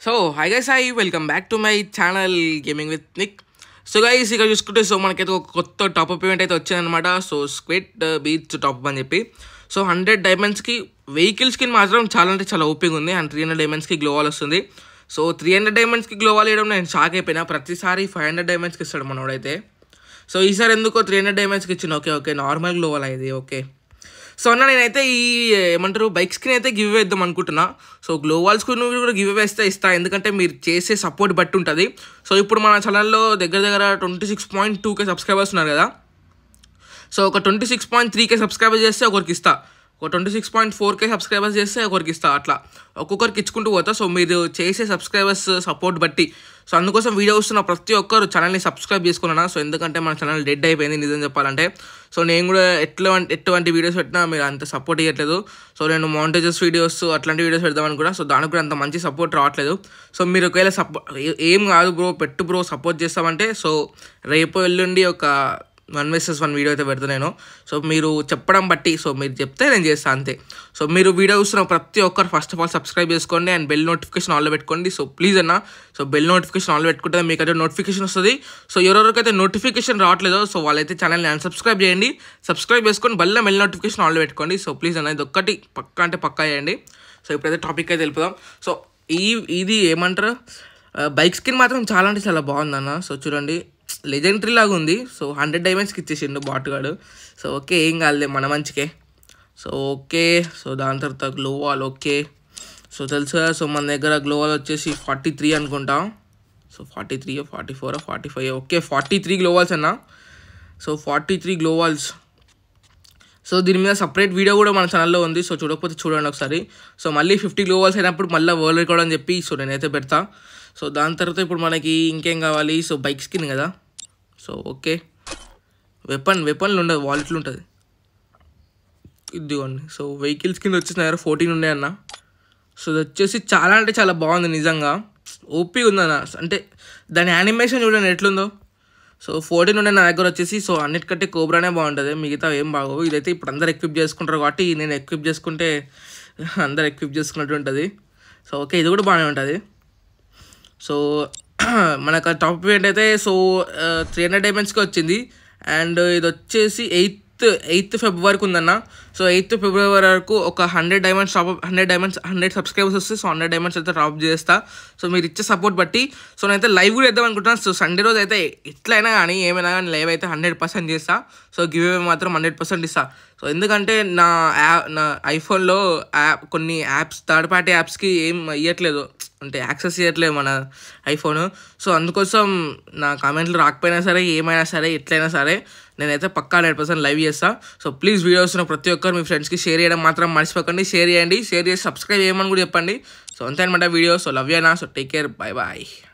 so hi guys I welcome back to my channel gaming with Nick so guys ఇక్కడ చూసుకుంటే so మనకైతే ఒక కొత్త టాప్అప్ ఈవెంట్ అయితే వచ్చిందనమాట సో స్క్విట్ బీచ్ టాప్అప్ అని చెప్పి సో హండ్రెడ్ డైమండ్స్కి వెహికల్ స్కిన్ మాత్రం చాలా అంటే చాలా ఓపిక ఉంది అండ్ త్రీ హండ్రెడ్ డైమండ్స్కి గ్లోవాల్ వస్తుంది సో త్రీ హండ్రెడ్ డైమండ్స్కి గ్లోవాల్ వేయడం నేను షాక్ అయిపోయినా ప్రతిసారి ఫైవ్ హండ్రెడ్ డైమండ్స్కి ఇస్తాడు మనోడైతే సో ఈసారి ఎందుకో త్రీ హండ్రెడ్ డైమండ్స్కి ఇచ్చిన ఓకే ఓకే నార్మల్ గ్లోవాల్ ఇది ఓకే సో అన్న నేనైతే ఈ ఏమంటారు బైక్ స్క్రీన్ అయితే గివ్ వేద్దాం అనుకుంటున్నా సో గ్లోవాల్ స్క్రీన్ కూడా గివ్ వేస్తే ఇస్తా ఎందుకంటే మీరు చేసే సపోర్ట్ బట్టి ఉంటుంది సో ఇప్పుడు మన ఛానల్లో దగ్గర దగ్గర twenty six point two K subscribers ఉన్నారు కదా సో ఒక twenty six point three K subscriber చేస్తే ఒకరికి ఇస్తా ఒక twenty six point four K subscribers చేస్తే ఒకరికి ఇస్తా అట్లా ఒక్కొక్కరికి ఇచ్చుకుంటూ పోతా సో మీరు చేసే సబ్స్క్రైబర్స్ సపోర్ట్ బట్టి సో అందుకోసం వీడియో వస్తున్న ప్రతి ఒక్కరు ఛానల్ని సబ్స్క్రైబ్ చేసుకున్నా సో ఎందుకంటే మన ఛానల్ డెడ్ అయిపోయింది నిజం చెప్పాలంటే సో నేను కూడా ఎట్లా ఎటువంటి వీడియోస్ పెట్టినా మీరు అంత సపోర్ట్ ఇవ్వట్లేదు సో నేను మౌంటేజెస్ వీడియోస్ అట్లాంటి వీడియోస్ పెడదామని కూడా సో దానికి కూడా అంత మంచి సపోర్ట్ రావట్లేదు సో మీరు ఒకవేళ సపో ఏం కాదు బ్రో పెట్టు బ్రో సపోర్ట్ చేస్తామంటే సో రేపు ఎల్లుండి ఒక వన్ వర్సెస్ వన్ వీడియో అయితే పెడతా నేను సో మీరు చెప్పడం బట్టి సో మీరు చెప్తే నేను చేస్తాను అంతే సో మీరు వీడియో చూస్తున్న ప్రతి ఒక్కరు ఫస్ట్ ఆఫ్ ఆల్ సబ్స్క్రైబ్ చేసుకోండి అండ్ బెల్ నోటిఫికేషన్ ఆన్లో పెట్టుకోండి సో ప్లీజ్ అన్న సో బెల్ నోటిఫికేషన్ ఆన్లో పెట్టుకుంటే మీకు అయితే నోటిఫికేషన్ వస్తుంది సో ఎవరెవరికైతే నోటిఫికేషన్ రావట్లేదో సో వాళ్ళైతే ఛానల్ని అన్సబ్స్క్రైబ్ చేయండి సబ్స్క్రైబ్ చేసుకొని బల్ల బెల్ నోటిఫికేషన్ ఆన్లో పెట్టుకోండి సో ప్లీజ్ అన్న ఇది ఒక్కటి పక్కా అంటే పక్కా చేయండి సో ఇప్పుడైతే టాపిక్ అయితే వెళ్ళిపోదాం సో ఈ ఇది ఏమంటారు బైక్ స్కిన్ మాత్రం చాలా అంటే చాలా బాగుందన్న సో చూడండి లెజెండరీ లాగా ఉంది సో హండ్రెడ్ డైమండ్స్కి ఇచ్చేసిండు బాటుగాడు సో ఓకే ఏం కాదులే మన మంచికే సో ఓకే సో దాని తర్వాత గ్లోవాల్ ఓకే సో తెలుసు కదా సో మన దగ్గర గ్లోవాల్ వచ్చేసి ఫార్టీ త్రీ అనుకుంటా so forty three forty four forty five okay forty three gloo walls అన్న so forty three gloo walls so దీని మీద సపరేట్ వీడియో కూడా మన ఛానల్లో ఉంది సో చూడకపోతే చూడండి ఒకసారి సో మళ్ళీ ఫిఫ్టీ గ్లోవాల్స్ అయినప్పుడు మళ్ళీ వరల్డ్ రికార్డ్ అని చెప్పి సో నేనైతే పెడతా సో దాని తర్వాత ఇప్పుడు మనకి ఇంకేం కావాలి సో బైక్ స్కిన్ కదా సో ఓకే వెపన్ వెపన్లు ఉండదు వాలెట్లు ఉంటుంది ఇదిగోండి సో వెహికల్స్ కింద వచ్చేసిన దగ్గర ఫోర్టీన్ ఉన్నాయి అన్న సో ఇది వచ్చేసి చాలా అంటే చాలా బాగుంది నిజంగా ఓపీ ఉందన్న అంటే దాని యానిమేషన్ చూడండి ఎట్లుందో సో ఫోర్టీన్ ఉండే నా దగ్గర వచ్చేసి సో అన్నిటికంటే కోబ్రానే బాగుంటుంది మిగతా ఏం బాగోవు ఇదైతే ఇప్పుడు అందరు ఎక్విప్ చేసుకుంటారు కాబట్టి నేను ఎక్విప్ చేసుకుంటే అందరు ఎక్విప్ చేసుకున్నట్టు ఉంటుంది సో ఓకే ఇది కూడా బాగానే ఉంటుంది సో మనకు టాప్ ఈవెంట్ అయితే సో త్రీ హండ్రెడ్ డైమండ్స్కి వచ్చింది అండ్ ఇది వచ్చేసి ఎయిత్ ఎయిత్ ఫిబ్రవరికి ఉందన్న సో ఎయిత్ ఫిబ్రవరి వరకు ఒక hundred diamonds top hundred diamonds hundred subscribers వస్తే సో హండ్రెడ్ డైమండ్స్ అయితే టాప్ చేస్తా సో మీరు ఇచ్చే సపోర్ట్ బట్టి సో నేనైతే లైవ్ కూడా వేద్దాం అనుకుంటున్నాను సో సండే రోజు అయితే ఎట్లయినా కానీ ఏమైనా కానీ లైవ్ అయితే హండ్రెడ్ పర్సెంట్ చేస్తా సో గివ్ అవే మాత్రం హండ్రెడ్ పర్సెంట్ ఇస్తా సో ఎందుకంటే నా యాప్ నా ఐఫోన్లో యాప్ కొన్ని యాప్స్ థర్డ్ పార్టీ యాప్స్కి ఏం ఇవ్వట్లేదు అంటే యాక్సెస్ చేయట్లేదు మన ఐఫోన్ సో అందుకోసం నా కామెంట్లు రాకపోయినా సరే ఏమైనా సరే ఎట్లయినా సరే నేనైతే పక్కా హండ్రెడ్ పర్సెంట్ లైవ్ చేస్తా సో ప్లీజ్ వీడియోస్ ప్రతి ఒక్కరు మీ ఫ్రెండ్స్కి షేర్ చేయడం మాత్రం మర్చిపోకండి షేర్ చేయండి షేర్ చేసి సబ్స్క్రైబ్ చేయమని కూడా చెప్పండి సో అంతే అనమాట వీడియో సో లవ్ యూ నా so take care bye bye